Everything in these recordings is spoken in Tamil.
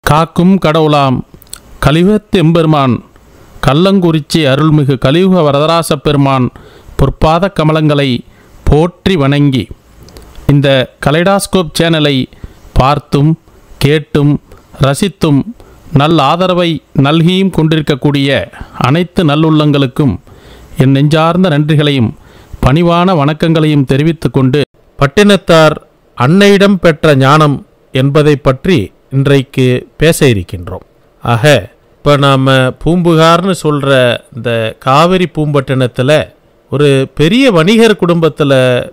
காக்கும் கடவுளாம் கலிவத் எம்பெருமான் கல்லங்குறிச்சி அருள்மிகு கலியுக வரதராச பெருமான் பொற்பாத கமலங்களை போற்றி வணங்கி இந்த கலைடாஸ்கோப் சேனலை பார்த்தும் கேட்டும் ரசித்தும் நல் ஆதரவை நல்கியும் கொண்டிருக்கக்கூடிய அனைத்து நல்லுள்ளங்களுக்கும் என் நெஞ்சார்ந்த நன்றிகளையும் பணிவான வணக்கங்களையும் தெரிவித்துக் கொண்டு பட்டினத்தார் அன்னையிடம் பெற்ற ஞானம் என்பதை பற்றி இன்றைக்கு பேச இருக்கின்றோம் ஆக இப்போ நாம் பூம்புகார்னு சொல்கிற இந்த காவிரி பூம்பட்டினத்தில் ஒரு பெரிய வணிகர் குடும்பத்தில்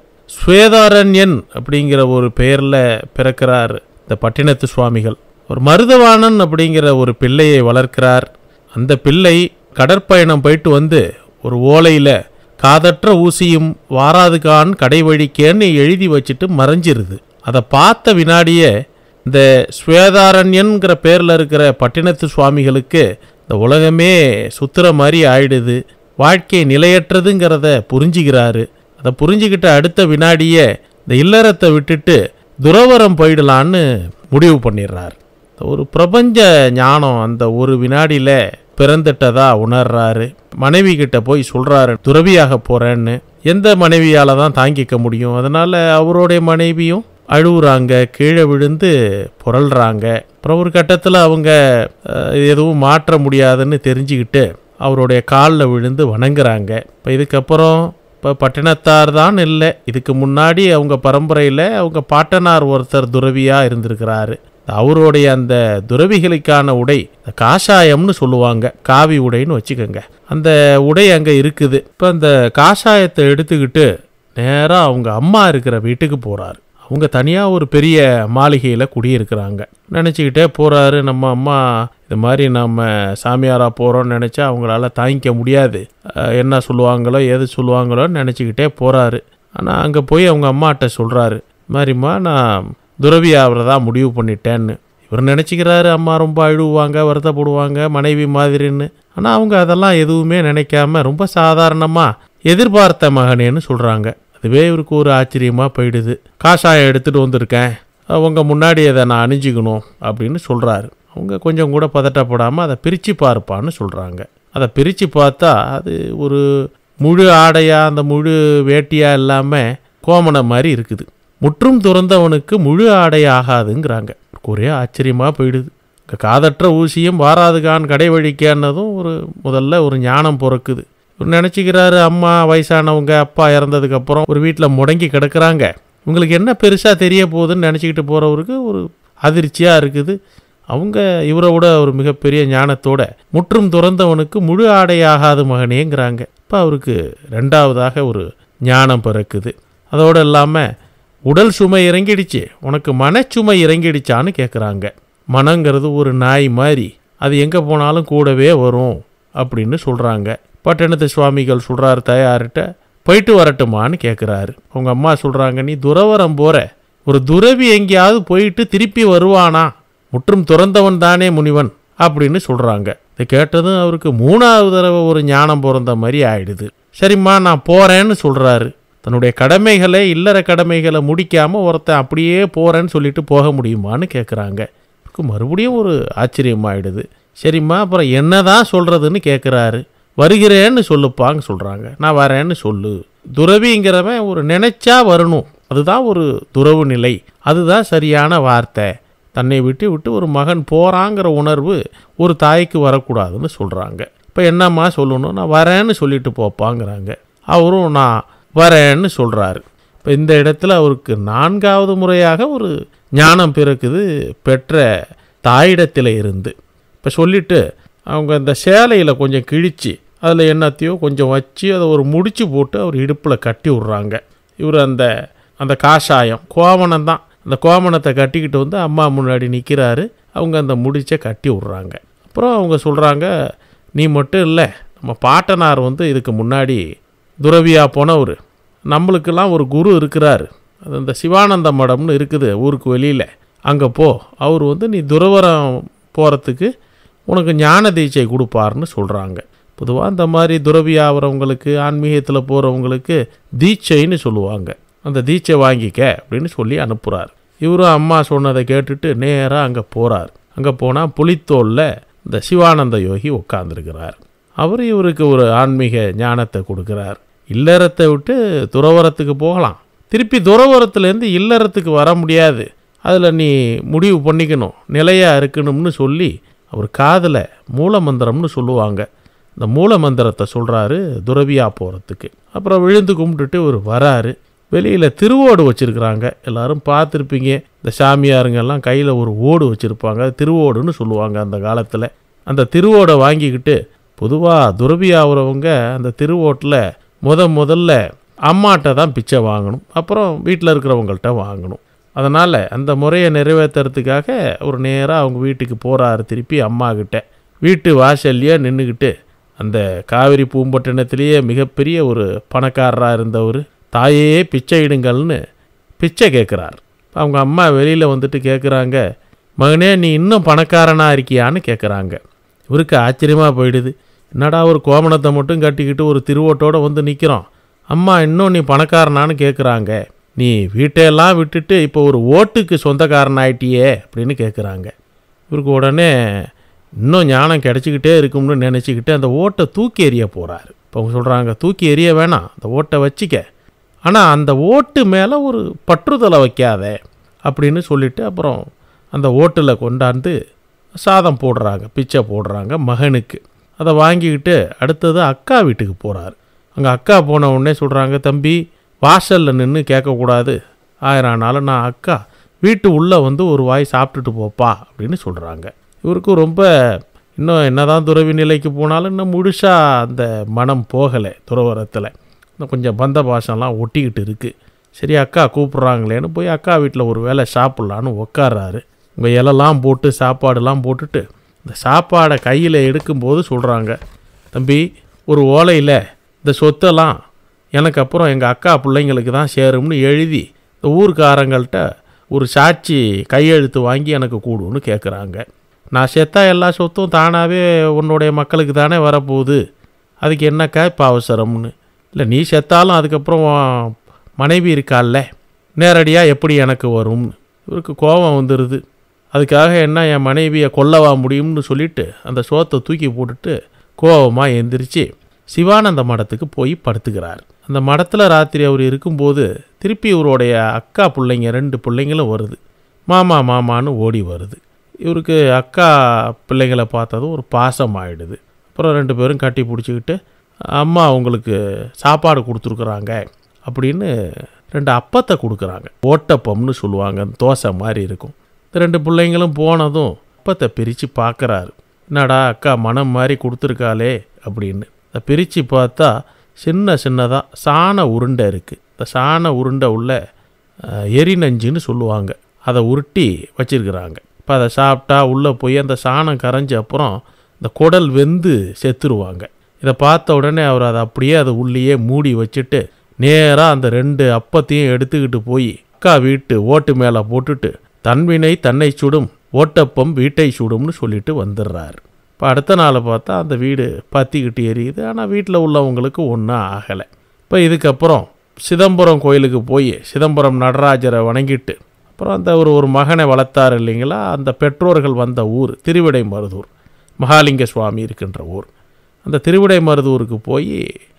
ஸ்வேதாரண்யன் அப்படிங்கிற ஒரு பெயரில் பிறக்கிறார் இந்த பட்டினத்து சுவாமிகள் ஒரு மருதவாணன் அப்படிங்கிற ஒரு பிள்ளையை வளர்க்கிறார் அந்த பிள்ளை கடற்பயணம் போயிட்டு வந்து ஒரு ஓலையில் காதற்ற ஊசியும் வாராதுகான் கடை வழிக்கேன்னு எழுதி வச்சுட்டு மறைஞ்சிருது அதை பார்த்த வினாடியே இந்த ஸ்வேதாரண்யன்கிற பேரில் இருக்கிற பட்டினத்து சுவாமிகளுக்கு இந்த உலகமே சுத்துற மாதிரி ஆயிடுது வாழ்க்கை நிலையற்றதுங்கிறத புரிஞ்சுக்கிறாரு அதை புரிஞ்சுக்கிட்ட அடுத்த வினாடியே இந்த இல்லறத்தை விட்டுட்டு துறவரம் போயிடலான்னு முடிவு பண்ணிடுறாரு ஒரு பிரபஞ்ச ஞானம் அந்த ஒரு வினாடியில் பிறந்துட்டதா உணர்றாரு மனைவி கிட்ட போய் சொல்றாரு துறவியாக போறேன்னு எந்த மனைவியால தான் தாங்கிக்க முடியும் அதனால அவருடைய மனைவியும் அழுவுறாங்க கீழே விழுந்து புரள்றாங்க அப்புறம் ஒரு கட்டத்தில் அவங்க அஹ், இது எதுவும் மாற்ற முடியாதுன்னு தெரிஞ்சுக்கிட்டு அவருடைய காலில் விழுந்து வணங்குறாங்க இப்போ இதுக்கப்புறம் இப்போ பட்டினத்தார் தான் இல்லை இதுக்கு முன்னாடி அவங்க பரம்பரையில் அவங்க பாட்டனார் ஒருத்தர் துறவியாக இருந்திருக்கிறாரு அவருடைய அந்த துறவிகளுக்கான உடை இந்த காஷாயம்னு சொல்லுவாங்க காவி உடைன்னு வச்சுக்கோங்க அந்த உடை அங்கே இருக்குது இப்போ அந்த காஷாயத்தை எடுத்துக்கிட்டு நேராக அவங்க அம்மா இருக்கிற வீட்டுக்கு போகிறாரு அவங்க தனியாக ஒரு பெரிய மாளிகையில் குடியிருக்கிறாங்க நினச்சிக்கிட்டே போகிறாரு நம்ம அம்மா இது மாதிரி நம்ம சாமியாராக போகிறோம்னு நினச்சா அவங்களால தாங்கிக்க முடியாது அஹ் என்ன சொல்லுவாங்களோ எது சொல்லுவாங்களோன்னு நினச்சிக்கிட்டே போகிறாரு ஆனால் அங்கே போய் அவங்க அம்மாட்ட சொல்கிறாரு மாதிரிம்மா நான் துறவி ஆகிறதா முடிவு பண்ணிட்டேன்னு இவர் நினச்சிக்கிறாரு அம்மா ரொம்ப அழுவாங்க வருத்தப்படுவாங்க மனைவி மாதிரின்னு ஆனால் அவங்க அதெல்லாம் எதுவுமே நினைக்காம ரொம்ப சாதாரணமாக எதிர்பார்த்த மகனேன்னு சொல்கிறாங்க அதுவே இவருக்கு ஒரு ஆச்சரியமாக போயிடுது காஷாயம் எடுத்துகிட்டு வந்திருக்கேன் அவங்க முன்னாடி அதை நான் அணிஞ்சிக்கணும் அப்படின்னு சொல்கிறாரு அவங்க கொஞ்சம் கூட பதட்டப்படாமல் அதை பிரித்து பார்ப்பான்னு சொல்கிறாங்க அதை பிரித்து பார்த்தா அது ஒரு முழு ஆடையாக அந்த முழு வேட்டியாக இல்லாமல் கோமணம் மாதிரி இருக்குது முற்றும் துறந்தவனுக்கு முழு ஆடை ஆகாதுங்கிறாங்க ஒரே ஆச்சரியமாக போயிடுது இங்க காதற்ற ஊசியும் வாராதுகான் கடை வழிக்கானதும் ஒரு முதல்ல ஒரு ஞானம் பிறக்குது இவர் நினச்சிக்கிறாரு அம்மா வயசானவங்க அப்பா இறந்ததுக்கப்புறம் ஒரு வீட்டில் முடங்கி கிடக்குறாங்க இவங்களுக்கு என்ன பெருசாக தெரிய போகுதுன்னு நினச்சிக்கிட்டு போகிறவருக்கு ஒரு அதிர்ச்சியாக இருக்குது அவங்க இவரை விட ஒரு மிகப்பெரிய ஞானத்தோட முற்றும் துறந்தவனுக்கு முழு ஆடை ஆகாது மகனேங்கிறாங்க இப்போ அவருக்கு ரெண்டாவதாக ஒரு ஞானம் பிறக்குது அதோடு இல்லாமல் உடல் சுமை இறங்கிடுச்சு உனக்கு மனச்சுமை இறங்கிடுச்சான்னு கேட்குறாங்க மனங்கிறது ஒரு நாய் மாதிரி அது எங்கே போனாலும் கூடவே வரும் அப்படின்னு சொல்கிறாங்க பட்டணத்து சுவாமிகள் சொல்கிறாரு தயார்கிட்ட போயிட்டு வரட்டுமான்னு கேட்குறாரு அவங்க அம்மா சொல்கிறாங்க நீ துறவரம் போகிற ஒரு துறவி எங்கேயாவது போயிட்டு திருப்பி வருவானா முற்றும் துறந்தவன் தானே முனிவன் அப்படின்னு சொல்கிறாங்க இதை கேட்டதும் அவருக்கு மூணாவது தடவை ஒரு ஞானம் பிறந்த மாதிரி ஆயிடுது சரிம்மா நான் போகிறேன்னு சொல்கிறாரு தன்னுடைய கடமைகளை இல்லற கடமைகளை முடிக்காமல் ஒருத்தன் அப்படியே போகிறேன்னு சொல்லிட்டு போக முடியுமான்னு கேட்குறாங்க அவருக்கு மறுபடியும் ஒரு ஆச்சரியமாயிடுது சரிம்மா அப்புறம் என்னதான் சொல்கிறதுன்னு கேட்குறாரு வருகிறேன்னு சொல்லுப்பாங்க சொல்கிறாங்க நான் வரேன்னு சொல்லு துறவிங்கிறவன் ஒரு நினைச்சா வரணும் அதுதான் ஒரு துறவு நிலை அதுதான் சரியான வார்த்தை தன்னை விட்டு விட்டு ஒரு மகன் போகிறாங்கிற உணர்வு ஒரு தாய்க்கு வரக்கூடாதுன்னு சொல்கிறாங்க இப்போ என்னம்மா சொல்லணும் நான் வரேன்னு சொல்லிட்டு போப்பாங்கிறாங்க அவரும் நான் வரேன்னு சொல்கிறாரு இப்போ இந்த இடத்துல அவருக்கு நான்காவது முறையாக ஒரு ஞானம் பிறக்குது பெற்ற தாயிடத்தில் இருந்து இப்போ சொல்லிட்டு அவங்க அந்த சேலையில் கொஞ்சம் கிழிச்சு அதில் என்னத்தையோ கொஞ்சம் வச்சு அதை ஒரு முடிச்சு போட்டு அவர் இடுப்பில் கட்டி விட்றாங்க இவர் அந்த அந்த காஷாயம் கோவணம் தான் அந்த கோவணத்தை கட்டிக்கிட்டு வந்து அம்மா முன்னாடி நிற்கிறாரு அவங்க அந்த முடிச்சை கட்டி விட்றாங்க அப்புறம் அவங்க சொல்கிறாங்க நீ மட்டும் இல்லை நம்ம பாட்டனார் வந்து இதுக்கு முன்னாடி துறவியாக போனவர் நம்மளுக்கெல்லாம் ஒரு குரு இருக்கிறார் அது இந்த சிவானந்த மடம்னு இருக்குது ஊருக்கு வெளியில் அங்கே போ அவர் வந்து நீ துறவரம் போகிறதுக்கு உனக்கு ஞான தீட்சை கொடுப்பாருன்னு சொல்கிறாங்க பொதுவாக இந்த மாதிரி துறவி ஆகிறவங்களுக்கு ஆன்மீகத்தில் போகிறவங்களுக்கு தீட்சைன்னு சொல்லுவாங்க அந்த தீட்சை வாங்கிக்க அப்படின்னு சொல்லி அனுப்புகிறார் இவரும் அம்மா சொன்னதை கேட்டுட்டு நேராக அங்கே போகிறார் அங்கே போனால் புலித்தோலில் இந்த சிவானந்த யோகி உட்காந்துருக்கிறார் அவர் இவருக்கு ஒரு ஆன்மீக ஞானத்தை கொடுக்குறார் இல்லறத்தை விட்டு துறவரத்துக்கு போகலாம் திருப்பி துறவரத்துலேருந்து இல்லறத்துக்கு வர முடியாது அதில் நீ முடிவு பண்ணிக்கணும் நிலையாக இருக்கணும்னு சொல்லி அவர் காதில் மூலமந்திரம்னு சொல்லுவாங்க இந்த மூல மந்திரத்தை சொல்கிறாரு துறவியா போகிறதுக்கு அப்புறம் விழுந்து கும்பிட்டுட்டு ஒரு வராரு வெளியில் திருவோடு வச்சுருக்குறாங்க எல்லாரும் பார்த்துருப்பீங்க இந்த சாமியாருங்கெல்லாம் கையில் ஒரு ஓடு வச்சுருப்பாங்க திருவோடுன்னு சொல்லுவாங்க அந்த காலத்தில் அந்த திருவோடை வாங்கிக்கிட்டு பொதுவாக துறவி ஆகிறவங்க அந்த திருவோட்டில் முத முதல்ல அம்மாட்ட தான் பிச்சை வாங்கணும் அப்புறம் வீட்டில் இருக்கிறவங்கள்ட்ட வாங்கணும் அதனால் அந்த முறையை நிறைவேற்றுறதுக்காக ஒரு நேராக அவங்க வீட்டுக்கு போகிறாரு திருப்பி அம்மா கிட்ட வீட்டு வாசல்லையே நின்றுக்கிட்டு அந்த காவிரி பூம்பட்டினத்திலேயே மிகப்பெரிய ஒரு பணக்காரராக இருந்தவர் தாயே பிச்சை இடுங்கள்னு பிச்சை கேட்குறார் அவங்க அம்மா வெளியில் வந்துட்டு கேட்குறாங்க மகனே நீ இன்னும் பணக்காரனாக இருக்கியான்னு கேட்குறாங்க இவருக்கு ஆச்சரியமாக போயிடுது என்னடா ஒரு கோமணத்தை மட்டும் கட்டிக்கிட்டு ஒரு திருவோட்டோட வந்து நிற்கிறோம் அம்மா இன்னும் நீ பணக்காரனான்னு கேட்குறாங்க நீ வீட்டையெல்லாம் விட்டுட்டு இப்போ ஒரு ஓட்டுக்கு சொந்தக்காரன் ஆயிட்டியே அப்படின்னு கேட்குறாங்க இவருக்கு உடனே இன்னும் ஞானம் கிடச்சிக்கிட்டே இருக்கும்னு நினச்சிக்கிட்டு அந்த ஓட்டை தூக்கி எறிய போகிறாரு இப்போ அவங்க சொல்கிறாங்க தூக்கி எறிய வேணாம் அந்த ஓட்டை வச்சிக்க ஆனால் அந்த ஓட்டு மேலே ஒரு பற்றுதலை வைக்காத அப்படின்னு சொல்லிட்டு அப்புறம் அந்த ஓட்டில் கொண்டாந்து சாதம் போடுறாங்க பிச்சை போடுறாங்க மகனுக்கு அதை வாங்கிக்கிட்டு அடுத்தது அக்கா வீட்டுக்கு போகிறாரு அங்கே அக்கா போன உடனே சொல்கிறாங்க தம்பி வாசலில் நின்று கேட்கக்கூடாது ஆயிரம் நாள் நான் அக்கா வீட்டு உள்ளே வந்து ஒரு வாய் சாப்பிட்டுட்டு போப்பா அப்படின்னு சொல்கிறாங்க இவருக்கு ரொம்ப இன்னும் என்னதான் துறவி நிலைக்கு போனாலும் இன்னும் முழுசாக அந்த மனம் போகலை துறவரத்தில் இன்னும் கொஞ்சம் பந்த பாசம்லாம் ஒட்டிக்கிட்டு இருக்குது சரி அக்கா கூப்பிட்றாங்களேன்னு போய் அக்கா வீட்டில் ஒரு வேளை சாப்பிட்லான்னு உக்காடுறாரு உங்கள் இலெல்லாம் போட்டு சாப்பாடுலாம் போட்டுட்டு இந்த சாப்பாடை கையில் எடுக்கும்போது சொல்கிறாங்க தம்பி ஒரு ஓலையில் இந்த சொத்தெல்லாம் எனக்கு அப்புறம் எங்கள் அக்கா பிள்ளைங்களுக்கு தான் சேரும்னு எழுதி இந்த ஊர்க்காரங்கள்ட்ட ஒரு சாட்சி கையெழுத்து வாங்கி எனக்கு கூடுன்னு கேட்குறாங்க நான் செத்தா எல்லா சொத்தும் தானாகவே உன்னுடைய மக்களுக்கு தானே வரப்போகுது அதுக்கு என்னக்கா இப்போ அவசரம்னு இல்லை நீ செத்தாலும் அதுக்கப்புறம் உன் மனைவி இருக்கால்ல நேரடியாக எப்படி எனக்கு வரும்னு இவருக்கு கோபம் வந்துடுது அதுக்காக என்ன என் மனைவியை கொல்லவா முடியும்னு சொல்லிட்டு அந்த சோத்தை தூக்கி போட்டுட்டு கோபமாக எந்திரிச்சு சிவானந்த மடத்துக்கு போய் படுத்துக்கிறார் அந்த மடத்தில் ராத்திரி அவர் இருக்கும்போது திருப்பி இவருடைய அக்கா பிள்ளைங்க ரெண்டு பிள்ளைங்களும் வருது மாமா மாமான்னு ஓடி வருது இவருக்கு அக்கா பிள்ளைங்களை பார்த்ததும் ஒரு பாசம் ஆயிடுது அப்புறம் ரெண்டு பேரும் கட்டி பிடிச்சிக்கிட்டு அம்மா உங்களுக்கு சாப்பாடு கொடுத்துருக்குறாங்க அப்படின்னு ரெண்டு அப்பத்தை கொடுக்குறாங்க ஓட்டப்பம்னு சொல்லுவாங்க அந்த தோசை மாதிரி இருக்கும் இந்த ரெண்டு பிள்ளைங்களும் போனதும் அப்பத்தை பிரித்து பார்க்குறாரு என்னடா அக்கா மனம் மாதிரி கொடுத்துருக்காளே அப்படின்னு அதை பிரித்து பார்த்தா சின்ன சின்னதாக சாண உருண்டை இருக்குது இந்த சாண உருண்டை உள்ள அஹ், எரிநஞ்சுன்னு சொல்லுவாங்க அதை உருட்டி வச்சிருக்கிறாங்க இப்போ அதை சாப்பிட்டா உள்ளே போய் அந்த சாணம் கரைஞ்ச அப்புறம் இந்த குடல் வெந்து செத்துருவாங்க இதை பார்த்த உடனே அவர் அதை அப்படியே அதை உள்ளேயே மூடி வச்சுட்டு நேராக அந்த ரெண்டு அப்பத்தையும் எடுத்துக்கிட்டு போய் அக்கா வீட்டு ஓட்டு மேலே போட்டுட்டு தன்வினை தன்னை சுடும் ஓட்டப்பம் வீட்டை சுடும்னு சொல்லிட்டு வந்துடுறாரு இப்போ அடுத்த நாளை பார்த்தா அந்த வீடு பற்றிக்கிட்டு எரியுது ஆனால் வீட்டில் உள்ளவங்களுக்கு ஒன்றும் ஆகலை இப்போ இதுக்கப்புறம் சிதம்பரம் கோயிலுக்கு போய் சிதம்பரம் நடராஜரை வணங்கிட்டு அப்புறம் அந்த ஒரு ஒரு மகனை வளர்த்தார் இல்லைங்களா அந்த பெற்றோர்கள் வந்த ஊர் திருவிடை மருதூர் மகாலிங்க சுவாமி இருக்கின்ற ஊர் அந்த திருவிடை மருதூருக்கு போய்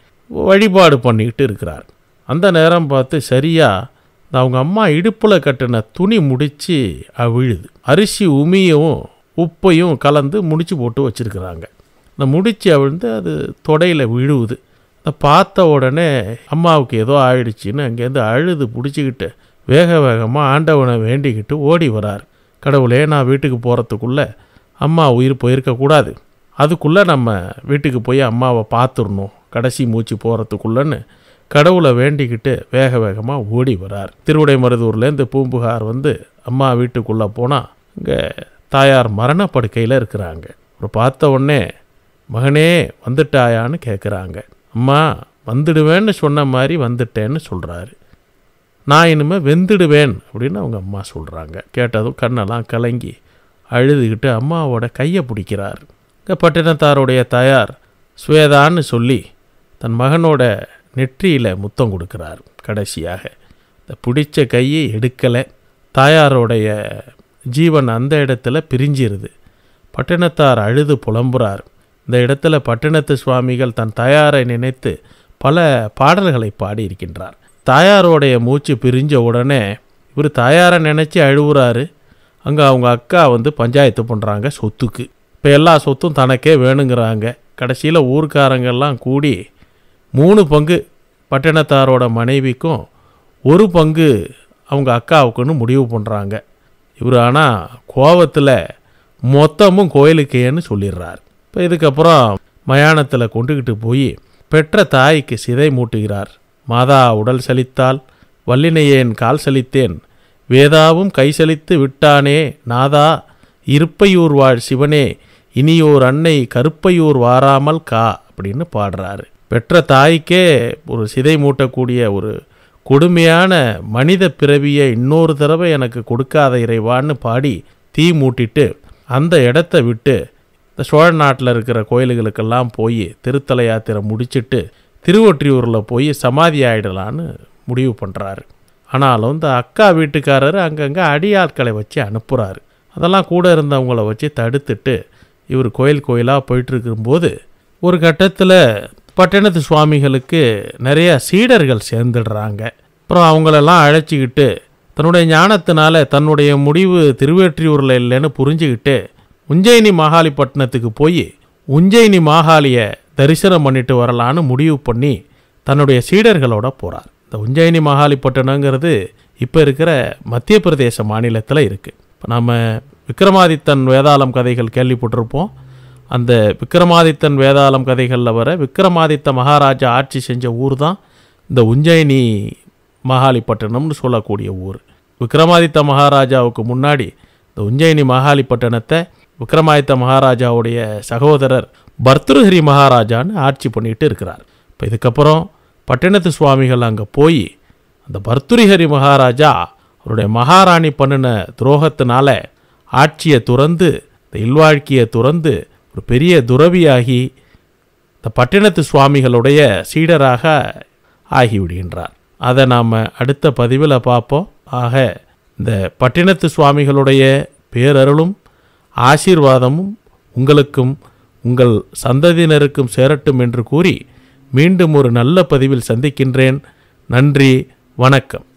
வழிபாடு பண்ணிக்கிட்டு இருக்கிறார் அந்த நேரம் பார்த்து சரியாக இந்த அவங்க அம்மா இடுப்பில் கட்டின துணி முடித்து அவிழுது அரிசி உமியும் உப்பையும் கலந்து முடிச்சு போட்டு வச்சுருக்குறாங்க இந்த முடிச்சு அவிழ்ந்து அது தொடையில் விழுவுது அதை பார்த்த உடனே அம்மாவுக்கு ஏதோ ஆயிடுச்சுன்னு அங்கேருந்து அழுது பிடிச்சிக்கிட்டு வேக வேகமாக ஆண்டவனை வேண்டிக்கிட்டு ஓடி வரார் கடவுளே நான் வீட்டுக்கு போகிறதுக்குள்ளே அம்மா உயிர் போயிருக்கக்கூடாது அதுக்குள்ளே நம்ம வீட்டுக்கு போய் அம்மாவை பார்த்துடணும் கடைசி மூச்சு போகிறதுக்குள்ளன்னு கடவுளை வேண்டிக்கிட்டு வேக வேகமாக ஓடி வரார் திருவிடைமருதூர்லேருந்து பூம்புகார் வந்து அம்மா வீட்டுக்குள்ளே போனால் இங்கே தாயார் மரணப்படுக்கையில் இருக்கிறாங்க ஒரு பார்த்த உடனே மகனே வந்துட்டாயான்னு கேட்குறாங்க அம்மா வந்துடுவேன்னு சொன்ன மாதிரி வந்துட்டேன்னு சொல்கிறாரு நான் இனிமேல் வெந்துடுவேன் அப்படின்னு அவங்க அம்மா சொல்கிறாங்க கேட்டதும் கண்ணெல்லாம் கலங்கி அழுதுகிட்டு அம்மாவோட கையை பிடிக்கிறார் இங்கே பட்டினத்தாருடைய தாயார் ஸ்வேதான்னு சொல்லி தன் மகனோட நெற்றியில் முத்தம் கொடுக்குறார் கடைசியாக இந்த பிடிச்ச கையை எடுக்கலை தாயாரோடைய ஜீவன் அந்த இடத்துல பிரிஞ்சிருது பட்டினத்தார் அழுது புலம்புறார் இந்த இடத்துல பட்டினத்து சுவாமிகள் தன் தாயாரை நினைத்து பல பாடல்களை பாடியிருக்கின்றார் தாயாரோடைய மூச்சு பிரிஞ்ச உடனே இவர் தாயாரை நினச்சி அழுவுறாரு அங்கே அவங்க அக்கா வந்து பஞ்சாயத்து பண்ணுறாங்க சொத்துக்கு இப்போ எல்லா சொத்தும் தனக்கே வேணுங்கிறாங்க கடைசியில் ஊர்க்காரங்கெல்லாம் கூடி மூணு பங்கு பட்டினத்தாரோட மனைவிக்கும் ஒரு பங்கு அவங்க அக்காவுக்குன்னு முடிவு பண்ணுறாங்க இவர் ஆனால் கோவத்தில் மொத்தமும் கோயிலுக்கேன்னு சொல்லிடுறார் இப்போ இதுக்கப்புறம் மயானத்தில் கொண்டுக்கிட்டு போய் பெற்ற தாய்க்கு சிதை மூட்டுகிறார் மாதா உடல் சலித்தால் வல்லினையேன் கால் சலித்தேன் வேதாவும் கை சலித்து விட்டானே நாதா இருப்பையூர் வாழ் சிவனே இனியோர் அன்னை கருப்பையூர் வாராமல் கா அப்படின்னு பாடுறாரு பெற்ற தாய்க்கே ஒரு சிதை மூட்டக்கூடிய ஒரு கொடுமையான மனித பிறவியை இன்னொரு தடவை எனக்கு கொடுக்காத இறைவான்னு பாடி தீ மூட்டிட்டு அந்த இடத்த விட்டு இந்த சோழ நாட்டில் இருக்கிற கோயில்களுக்கெல்லாம் போய் திருத்தல யாத்திரை முடிச்சிட்டு திருவொற்றியூரில் போய் சமாதி ஆயிடலான்னு முடிவு பண்ணுறாரு ஆனாலும் இந்த அக்கா வீட்டுக்காரர் அங்கங்கே அடியாட்களை வச்சு அனுப்புகிறாரு அதெல்லாம் கூட இருந்தவங்கள வச்சு தடுத்துட்டு இவர் கோயில் கோயிலாக போயிட்டுருக்கும்போது ஒரு கட்டத்தில் பட்டினத்து சுவாமிகளுக்கு நிறைய சீடர்கள் சேர்ந்துடுறாங்க அப்புறம் அவங்களெல்லாம் அழைச்சிக்கிட்டு தன்னுடைய ஞானத்தினால தன்னுடைய முடிவு திருவேற்றியூரில் இல்லைன்னு புரிஞ்சுக்கிட்டு உஞ்சயினி மாகாளிப்பட்டினத்துக்கு போய் உஞ்சயினி மாகாளியை தரிசனம் பண்ணிட்டு வரலான்னு முடிவு பண்ணி தன்னுடைய சீடர்களோட போகிறார் இந்த உஞ்சயினி மாகாளிப்பட்டினங்கிறது இப்போ இருக்கிற மத்திய பிரதேச மாநிலத்தில் இருக்குது இப்போ நம்ம விக்ரமாதித்தன் வேதாளம் கதைகள் கேள்விப்பட்டிருப்போம் அந்த விக்ரமாதித்தன் வேதாளம் கதைகளில் வர விக்ரமாதித்த மகாராஜா ஆட்சி செஞ்ச ஊர் தான் இந்த உஞ்சயினி மகாலிப்பட்டினம்னு சொல்லக்கூடிய ஊர் விக்ரமாதித்த மகாராஜாவுக்கு முன்னாடி இந்த உஞ்சயினி மகாலிப்பட்டினத்தை விக்ரமாதித்த மகாராஜாவுடைய சகோதரர் பர்திருஹரி மகாராஜான்னு ஆட்சி பண்ணிட்டு இருக்கிறார் இப்போ இதுக்கப்புறம் பட்டினத்து சுவாமிகள் அங்கே போய் அந்த பர்துரிஹரி மகாராஜா அவருடைய மகாராணி பண்ணின துரோகத்தினால ஆட்சியை துறந்து இந்த இல்வாழ்க்கையை துறந்து ஒரு பெரிய துறவியாகி இந்த பட்டினத்து சுவாமிகளுடைய சீடராக ஆகிவிடுகின்றார் அதை நாம் அடுத்த பதிவில் பார்ப்போம் ஆக இந்த பட்டினத்து சுவாமிகளுடைய பேரருளும் ஆசீர்வாதமும் உங்களுக்கும் உங்கள் சந்ததியினருக்கும் சேரட்டும் என்று கூறி மீண்டும் ஒரு நல்ல பதிவில் சந்திக்கின்றேன் நன்றி வணக்கம்